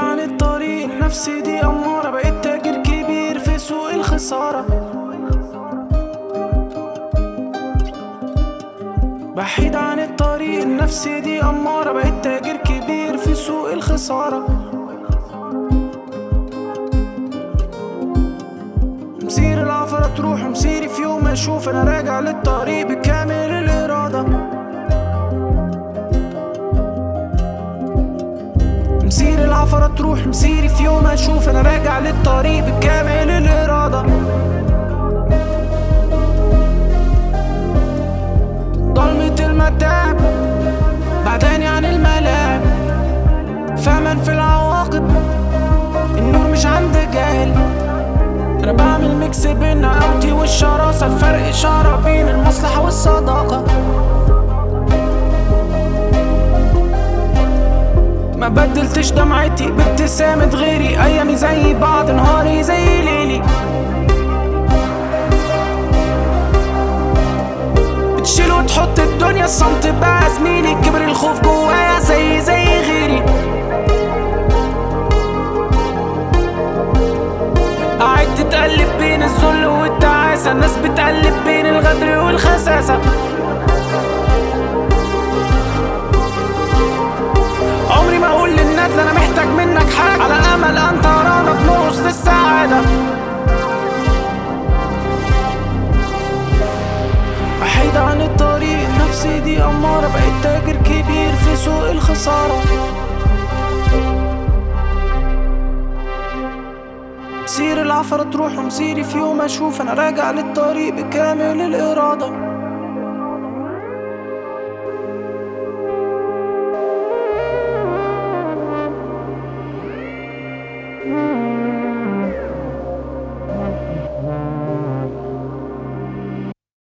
عن الطريق النفسي دي أمارة بقيت تاجر كبير في سوق الخسارة بعيد عن الطريق النفسي دي أمارة بقيت تاجر كبير في سوق الخسارة مسير العفرة تروح ومسيري في يوم أشوف أنا راجع للطريق بكامل الإرادة مسير العفرة تروح مسيري في يوم أشوف أنا راجع للطريق بكامل الإرادة ضلمة المتاعب بعداني عن الملاعب فمن في العواقب النور مش عند جاهل انا بعمل ميكس بين نقاوتي والشراسة الفرق اشارة بين المصلحة والصداقة ما بدلتش دمعتي بابتسامة غيري ايامي زي بعض نهاري زي ليلي بتشيل وتحط الدنيا الصمت بقى زميلي كبر الخوف جوايا زي زي غيري قاعد تتقلب بين الذل والتعاسة الناس بتقلب بين الغدر والخساسة عمري ما اقول للندل انا محتاج منك حاجة على امل ان ترانا بنقص للسعادة بعيد عن الطريق النفسي دي أمارة بقيت تاجر كبير في سوق الخسارة مسير العفرة تروح ومسيري في يوم أشوف أنا راجع للطريق بكامل الإرادة Mm-hmm.